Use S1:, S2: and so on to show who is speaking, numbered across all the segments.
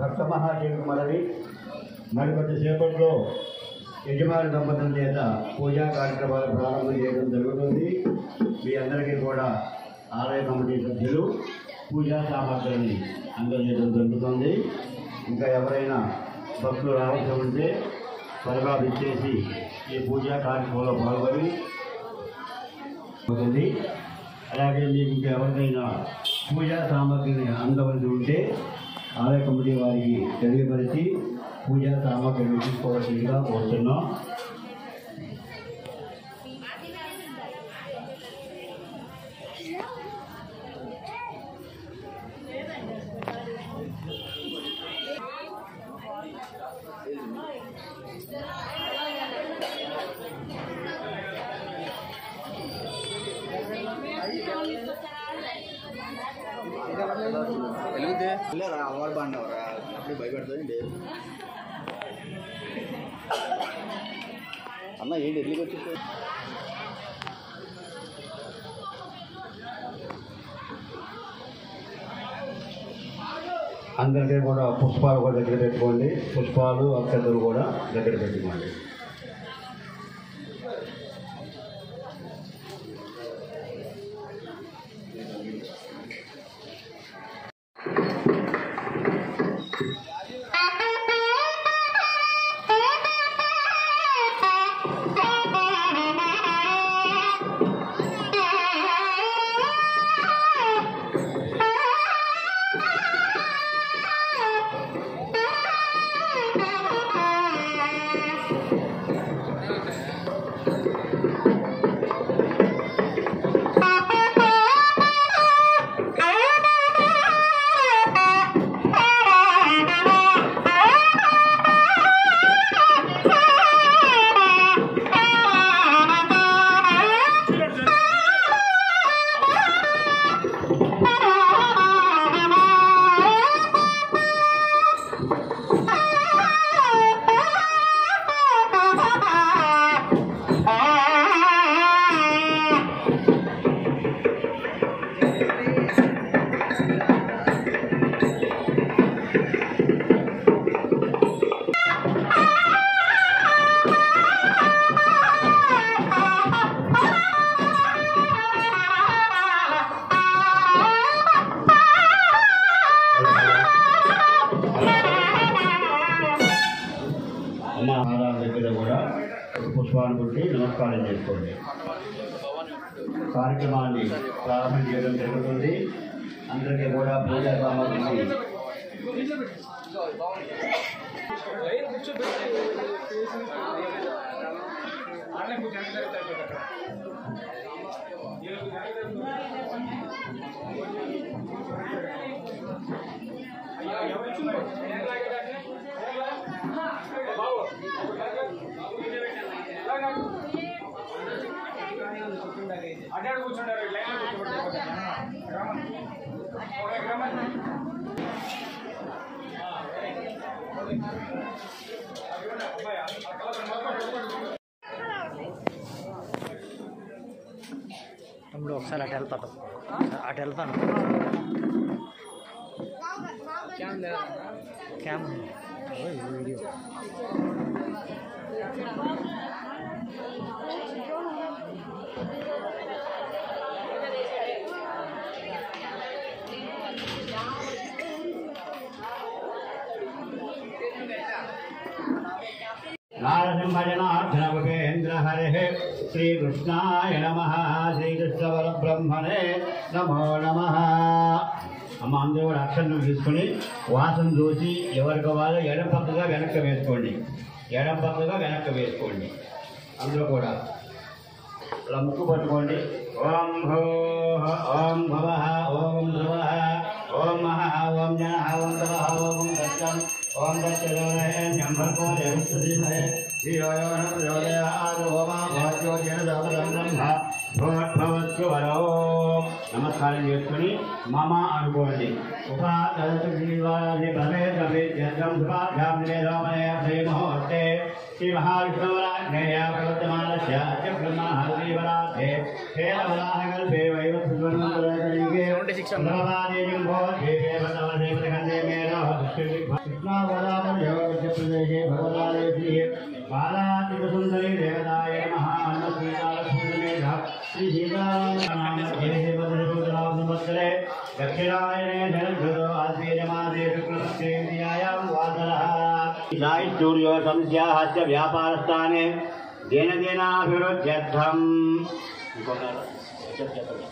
S1: భక్త మహాశివుడు మనవి మరికొద్ది సేపట్లో యజమాని దంపతుల చేత పూజా కార్యక్రమాలు ప్రారంభం చేయడం జరుగుతుంది మీ అందరికీ కూడా ఆలయ కమిటీ సభ్యులు పూజా సామగ్రిని అందజేయడం జరుగుతుంది ఇంకా ఎవరైనా భక్తులు రావాల్సి ఉంటే త్వరగా విచ్చేసి ఈ పూజా కార్యక్రమంలో పాల్గొని అవుతుంది అలాగే మీకు ఇంకా ఎవరికైనా పూజా సామాగ్రిని అందవలసి ఉంటే ఆలయ కమిటీ వారికి తెలియపరిచి పూజా సామాగ్రిని తీసుకోవాల్సిందిగా కోరుతున్నాం
S2: వెలుగుతే వెళ్ళారా అవార్డు బాగున్నావరా అప్పుడు భయపడుతుంది అన్న ఏంటి ఎట్లకి వచ్చి
S1: అందరికీ కూడా పుష్పాలు కూడా దగ్గర పెట్టుకోండి పుష్పాలు అక్షతలు కూడా దగ్గర పెట్టుకోండి అమ్మ ఆరాధన దగ్గర కూడా పుష్పాన్ని కొట్టి నమస్కారం చేసుకోండి కార్యక్రమాన్ని ప్రారంభం చేయడం జరుగుతుంది అందరికీ కూడా పూజా సామాగ్రిని
S3: అడ్డాడు కూర్చుంటారు లైన్
S4: తమ్ముడు ఒకసారి అటు వెళ్తాడు అటు వెళ్తాను క్యామ్ ఓయ్, వీడియో
S1: నారసింహజనార్దనముఖేంద్ర హరే శ్రీకృష్ణాయ నమ శ్రీకృష్ణ పరబ్రహ్మణే నమో నమ అమ్మ అందరూ కూడా అక్షరం తీసుకుని వాసన చూసి ఎవరికి వాళ్ళు ఎడం పక్కగా వెనక్కి వేసుకోండి ఎడం పక్కగా వెనక్కి వేసుకోండి అందరూ కూడా ఇలా ముక్కు పట్టుకోండి ఓం భూ ఓం భవ ఓం ధ్రువ ఓం మహ ఓం జన ఓం తవ ఓం దత్తం ఓం దత్తం భర్గో దేవస్థితిమయ శ్రీయోన ప్రచోదయాద్ ఓమా భవత్యో జనదాపదం బ్రహ్మ భవత్యో వరో నమస్కారం చేసుకుని మమ అనుకోండి ఉపాదశ శ్రీవారి భవే భవే జగం సుభాభ్యాం నివేదోమయ శ్రీ మహోత్సే శ్రీ మహావిష్ణువరాజ్ఞేయ ప్రవర్తమానస్య అద్య బ్రహ్మ హరివరాధే హేరవరాహకల్పే వైవస్వన్మంతరకలిగే
S4: ఫార్టీ సిక్స్ అన్న
S1: కృష్ణావదాపర్యోగప్రదేశే భగవదాదేశీ బాలాతిపుసుందరి దేవతాయ మహాన్నశ్రీకాలసుందరేధ శ్రీ సీతారామత్రే దక్షిణాయనే జనధృతో ఆశ్రీయమాదే శుక్లపక్షేంద్రియాయాం వాసరः సాయి స్టూడియో సంస్యాహస్య వ్యాపారస్థానే దినదినాభివృద్ధ్యర్థం ఇంకొక చెప్పండి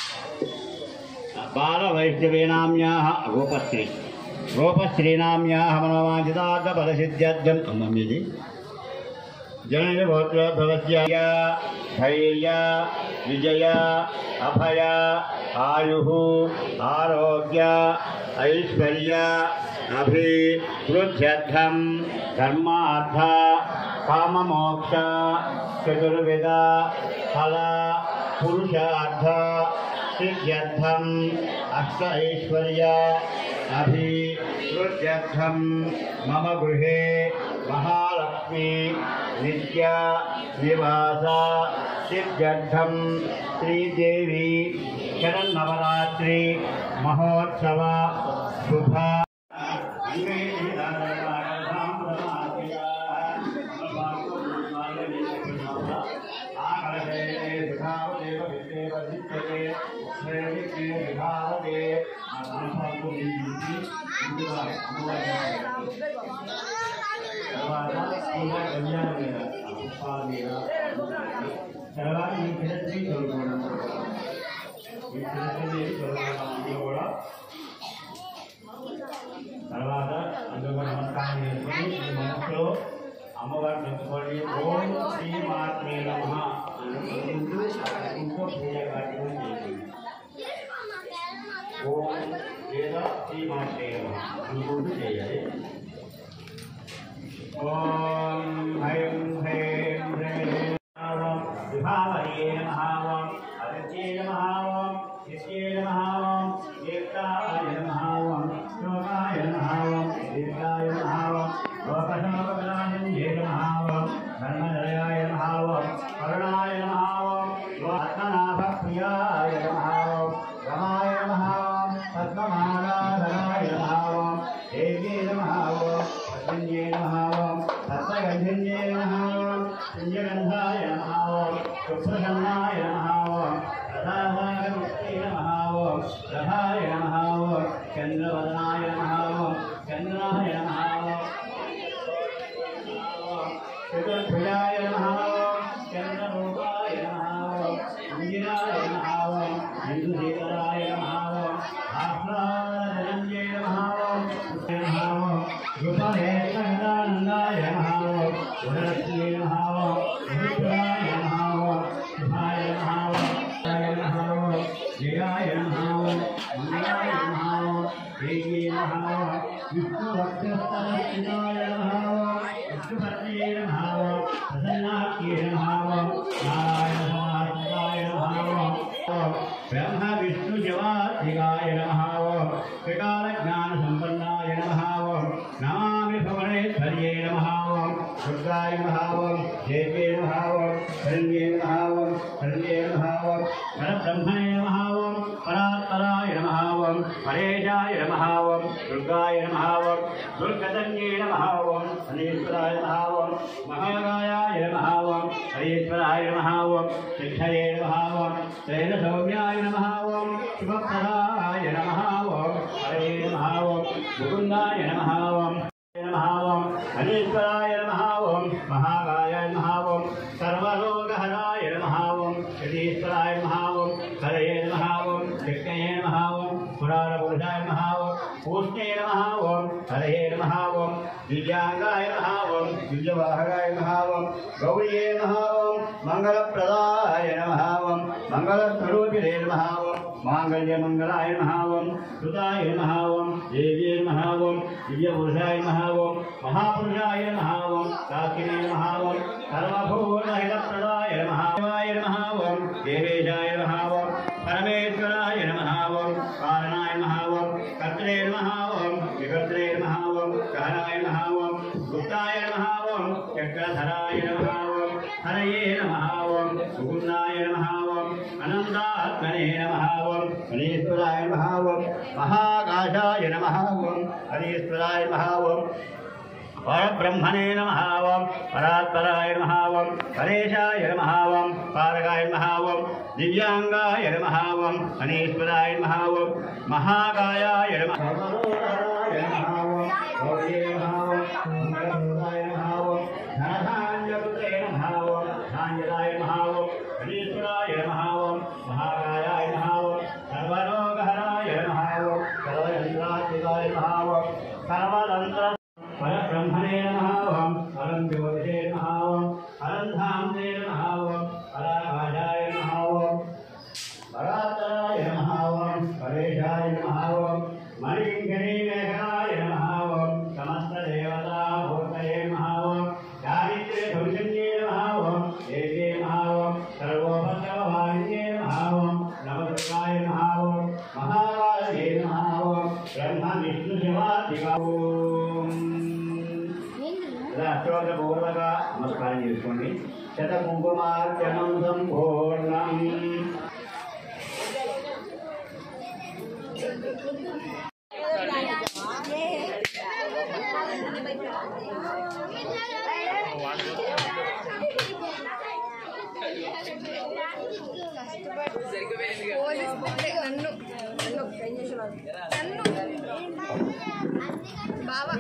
S1: బాలవైష్ణవీనామ్యాः గోపశ్రీ గోపశ్రీనామ్యాः మనోవాంఛితార్థపదసిద్ధ్యర్థం అమ్మమ్మీది జననిగోత్రోద్భవస్య ధైర్య విజయ అభయ ఆయుః ఆరోగ్య ఐశ్వర్య అభివృద్ధ్యర్థం ధర్మార్థ కామమోక్ష చతుర్విధ ఫల పురుషార్థ సిద్ధ్యర్థం అష్ట ఐశ్వర్య అభివృద్ధ్యర్థం మమ గృహే మహాలక్ష్మి నిత్య నివాస సిద్ధ్యర్థం శ్రీదేవి శరన్నవరాత్రి మహోత్సవ శుభ తర్వాత ఈ చరిత్ర చదువుకోవడం ఈ చరిత్ర చదువుకోవడం కూడా తర్వాత అందుకు నమస్కారం చేసుకుని ఈ మనసులో అమ్మవారు చెప్పుకోండి ఓం శ్రీ మాత్రే నమ అని అనుకుంటూ ఇంకో పూజ కార్యక్రమం చేయండి ఓం లేదా శ్రీ మాత్రే నమ అనుకుంటూ చేయాలి ఓం హైం హ్రీం హ్రీం ఓం విభావయే నమః ఓం అదిత్యే నమః ఓం నిత్యే నమః ఓం ఏకాయ నమః ఓం యోగాయ నమః ఓం దీర్ఘాయ నమః ఓం లోకశోకవినాశన్యే నమః ఓం ధర్మజయాయ నమః ఓం కరుణాయ నమః ఓం పద్మనాభప్రియాయ నమః ఓం రమాయ నమః ఓం పద్మమాలాధరాయ నమః ఓం దేవ్యే నమః ఓం పద్మన్యే నమః ఓం తత్వగంధన్యే నమః ఓం పుణ్యగంధాయ నమః ఓం శుభ్రసన్నాయ నమః ఓం రథాసాగరముక్తే నమః ఓం రథాయ నమః ఓం చంద్రవదనాయ నమః ఓం చంద్రాయ నమః ఓం చతుర్భుజాయ నమః ఓం చంద్రరూపాయ నమః ఓం ఇందిరాయ నమః ఓం ఇందుశేఖరాయ నమః ఓం ఆహ్లాదజన్యే నమః ఓం నమః ఓం రూపహేతగదానందాయ నమః ఓం వరలక్ష్మీ నమః ఓం విష్ణురాయ నమః ఓం శుభాయ నమః ఓం జయాయ నమః ఓం జయాయ నమః ఓం మంగళాయ నమః ఓం దేవ్యే నమః ఓం విష్ణువక్షస్థలస్థితాయ నమః ఓం విష్ణుపత్యే నమః ఓం ప్రసన్నాఖ్యే నమః ఓం నారాయణ సమాహితాయ నమః ఓం ఓం బ్రహ్మ విష్ణు జవాధికాయ నమః ఓం త్రికాల జ్ఞాన సంపన్నాయ నమః ఓం నమామి భువనేశ్వర్యే నమః ఓం దుర్గాయ నమః ఓం దేవ్యే నమః ఓం శరణ్యే నమః ఓం శరణ్యే నమః ఓం పరబ్రహ్మణే నమః ఓం పరాత్పరాయ నమః ఓం పరేశాయ నమః ఓం దుర్గాయ నమః ఓం దుర్గతన్యే నమః ఓం శనీశ్వరాయ నమః ఓం మహాగాయాయ నమః ఓం హరీశ్వరాయ నమః ఓం శిక్షయే నమః ఓం త్రైలసౌమ్యాయ నమః ఓం శుభప్రదాయ నమః ఓం హరే నమః ఓం ముకుందాయ నమః ఓం నమః ఓం హరీశ్వరాయ నమః ఓం మహాగాయాయ నమః ఓం సర్వలోకహరాయ నమః ఓం యతీశ్వరాయ నమః ఓం హరయే నమః ఓం శక్తయే నమః ఓం పురాణపురుషాయ నమః ఓం పూష్ణే నమః ఓం హరయే నమః ఓం దివ్యాంగాయ నమః ఓం దివ్యవాహకాయ నమః ఓం గౌరీయే నమః ఓం మంగళప్రదాయ నమః ఓం మంగళస్వరూపిణే నమః ఓం మాంగళ్యమంగళాయ నమః ఓం సుతాయ నమః ఓం దేవ్యే నమః ఓం దివ్యపురుషాయ నమః ఓం మహాపురుషాయ నమః ఓం కాకినే నమః ఓం సర్వభూతహితప్రదాయ నమః శివాయ నమః ఓం దేవేశాయ నమః ఓం పరమేశ్వరాయ నమః ఓం కారణాయ నమః ఓం కర్త్రే నమః ఓం వికర్త్రే నమః ఓం గహనాయ నమః ఓం గుప్తాయ నమః ఓం చక్రధరాయ నమః ఓం హరయే నమః ఓం సుగుణాయ నమః ఓం అనంతాత్మనే నమ ఓం హరీశ్వరాయ నమ ఓం మహాకాశాయ నమ ఓం హరీశ్వరాయ నమ ఓం పరబ్రహ్మణే నమ ఓం పరాత్పరాయ నమ ఓం పరేశాయ నమ ఓం పారకాయ నమ ఓం దివ్యాంగాయ నమ ఓం అనీశ్వరాయ నమ ఓం మహాకాయాయ నమ సర్వలోకాయ నమ ఓం గౌరీ నమ ఓం మంగళప్రదాయ నమ ఓం ధనధాన్యకృతే నమ ఓం ధాన్యదాయ నమ ఓం అనీశ్వరాయ నమ ఓం మహాకాయాయ నమ ఓం సర్వలోకహరాయ నమ ఓం సర్వయంత్రాత్మికాయ నమ ఓం సర్వతంత్ర పరబ్రహ్మణే నమః ఓం పరం జ్యోతిషే నమః ఓం పరం ధామ్నే నమః ఓం పరాకాశాయ నమః ఓం పరాత్తరాయ నమః ఓం పరేశాయ నమః ఓం మణికింకరీ మేఘనాయ నమః ఓం సమస్త దేవతా భూతయే నమః ఓం చారిత్రే భవిష్యన్యే నమః ఓం ఏకే నమః ఓం సర్వోపద్రవవాణిన్యే నమః ఓం నవదుర్గాయ నమః ఓం మహాకాళే నమః ఓం బ్రహ్మ విష్ణు శివాత్మికా ఓం ఇలా అష్టోత్తరపూర్వక నమస్కారం చేసుకోండి శత కుంకుమార్చనం సంపూర్ణం
S5: బావా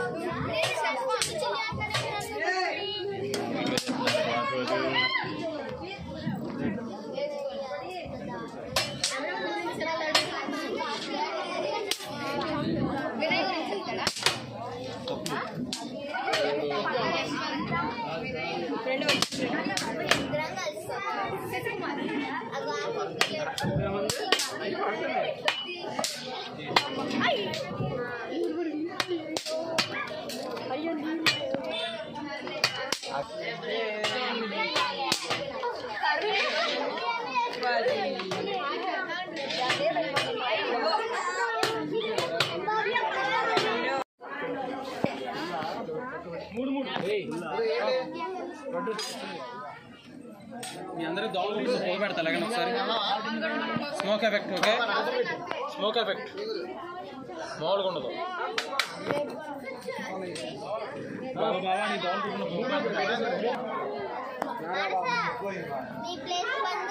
S3: మీ అందరూ దోమల గురించి పొగ పెడతా లేకండి ఒకసారి smoke effect okay smoke effect మామూలుగా ఉండదు బాబా బాబా నీ దోమల గురించి పొగ పెడతా.
S5: నీ ప్లేస్ బంద్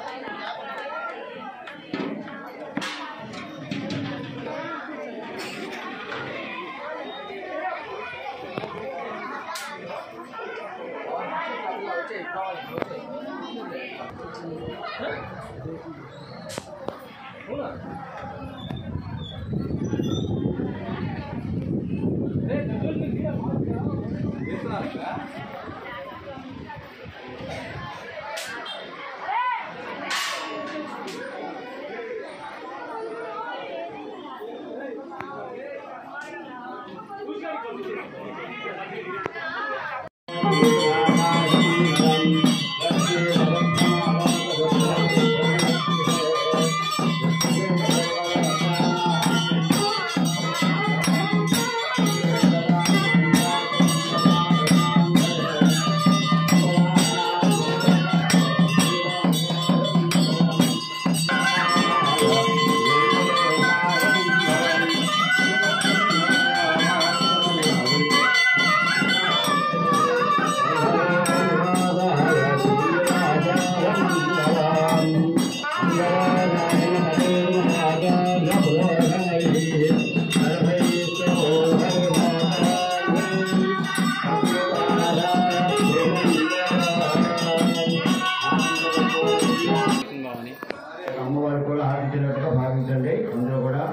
S1: అమ్మవారు కూడా ఆడించినట్టుగా భావించండి అందరూ కూడా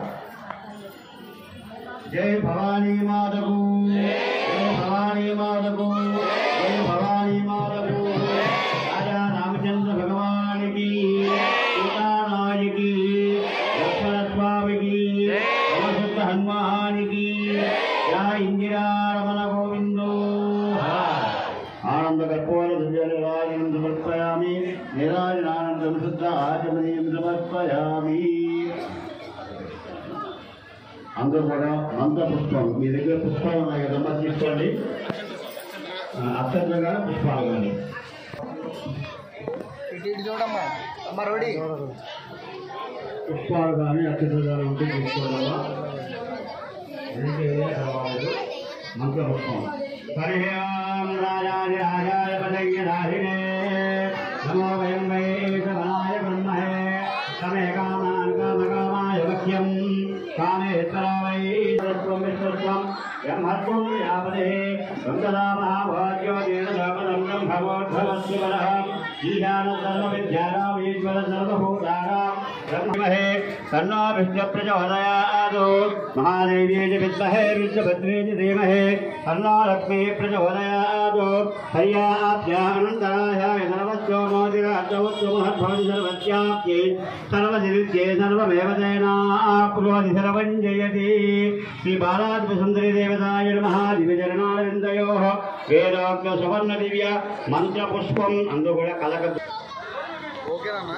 S1: జై భవానీ మాతకు జై భవానీ మాతకు జై భవానీ మాతకు రాజా రామచంద్ర భగవానికి సీతారాయుడికి లక్ష్మణ స్వామికి సమశుద్ధ హనుమానికి యా ఇందిరారమణ గోవిందో ఆనంద కర్పూర దివ్యనిరాజనం సమర్పయామి నిరాజనానందం శుద్ధ ఆచమనీయం సమర్పయామి అందరూ కూడా మంత్ర పుష్పం మీ దగ్గర పుష్పాలు ఉన్నాయి కదమ్మా తీసుకోండి అత్యంతంగా పుష్పాలు కానీ
S2: ఇటు ఇటు చూడమ్మా అమ్మ రోడి
S1: పుష్పాలు కానీ అక్షరాలు ఉంటే తీసుకోవాలా అందుకే రావాలి మంత్రపుష్పం హరి ఓం రాజాది రాజాయ పదయ్య రాహినే నమో వయం వై వనాయ బ్రహ్మహే తమే కామాన్ కామకామాయ వక్ష్యం కామేశ్వర వై సర్వం విశ్వస్వం బ్రహ్మత్వం యావదే సంతదా మహాభాగ్యో దీనదాపదం బ్రహ్మవోద్భవస్వరః ఈశాన సర్వ విద్యానాం ఈశ్వర సర్వభూతానాం బ్రహ్మహే తన్నో విష్ణు ప్రచోదయాదు మహాదేవ్యేజ విద్మహే విశ్వభద్రేజ ధీమహే తన్నో లక్ష్మీ ప్రచోదయాదు హర్యాప్యానందరాయ సర్వస్యో మోదిరాజవస్సు మహద్భవతి సర్వస్యాప్యై సర్వసిరిత్యే సర్వమేవ తేనాప్నోతి సర్వం జయతి శ్రీ బాలాద్భుత సుందరి దేవతాయ నమః దివ్యచరణారవిందయోః వేదోక్త సువర్ణ దివ్య మంత్ర పుష్పం అందు కూడా కలక
S2: ఓకేనా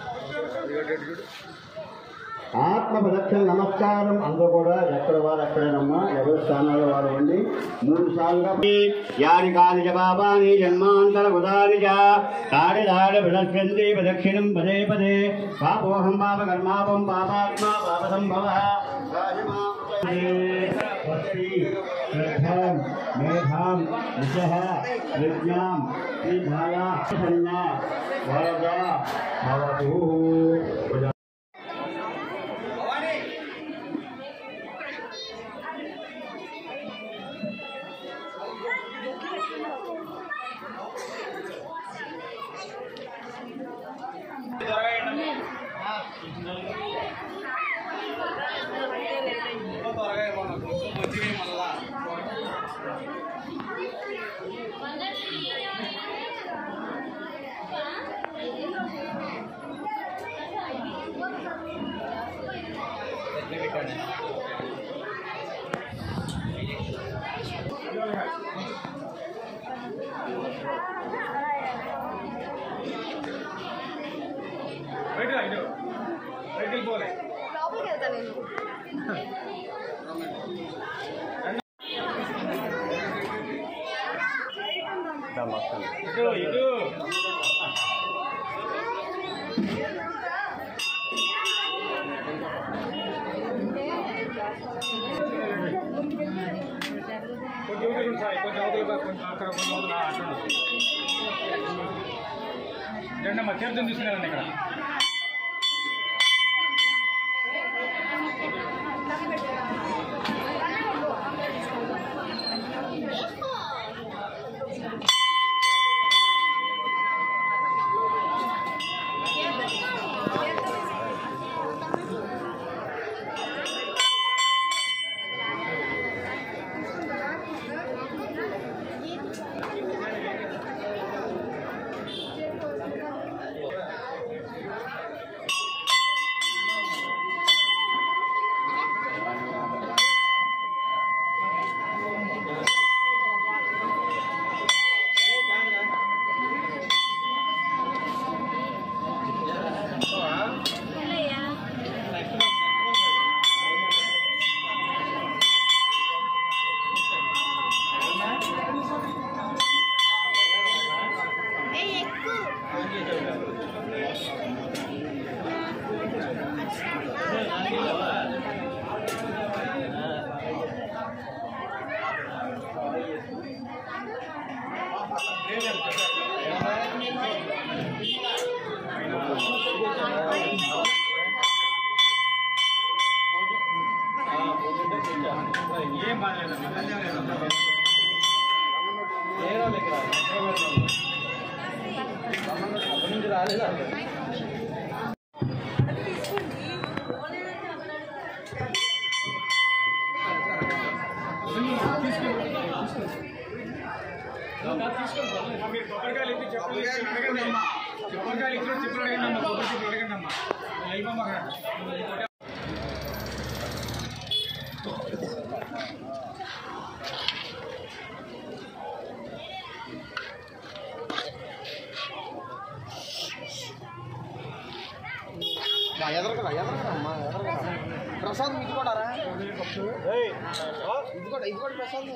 S1: ఆత్మ ప్రదక్షిణ నమస్కారం అందరూ కూడా ఎక్కడ వారు అక్కడేనమ్మా ఎవరి స్థానాల్లో వారు ఉండి మూడు సార్లుగా యాని కాని చ పాపాని జన్మాంతర ఉదాని చ తాడి దాడి ప్రదక్షింది ప్రదక్షిణం పదే పదే పాపోహం పాప కర్మాపం పాపాత్మ పాప సంభవ శ్రద్ధాం మేధాం విషః విజ్ఞాం శ్రీధారా సంజ్ఞా వరద భవతు
S5: లోపలికి వెళ్తా నేను
S3: తీర్థం తీసుకున్నారండి ఇక్కడ ఏం బాగాలేదు మీరు కొబ్బరికాయలు ఎత్తి చెప్పులు ఎత్తి అడగండి అమ్మా కొబ్బరికాయలు ఎత్తి చెప్పులు అడగండి అమ్మా కొబ్బరి చెప్పులు అడగండి అమ్మా అయిపోమ్మా అక్కడ
S2: ఎదరకరా ఎదరకరా అమ్మా ఎదరకరా ప్రసాద్ ఇది కూడా రా ఇది కూడా ఇది కూడా ప్రసాద్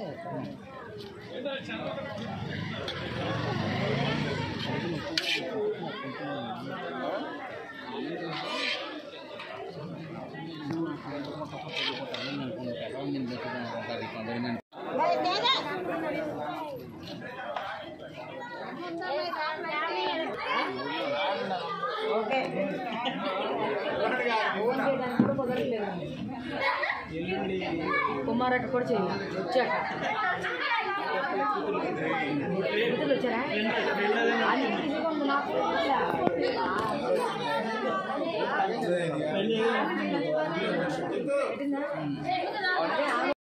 S5: కుమారట్టు కూడా చేయాలి వచ్చాక కూతురు వచ్చారా అది తీసుకొని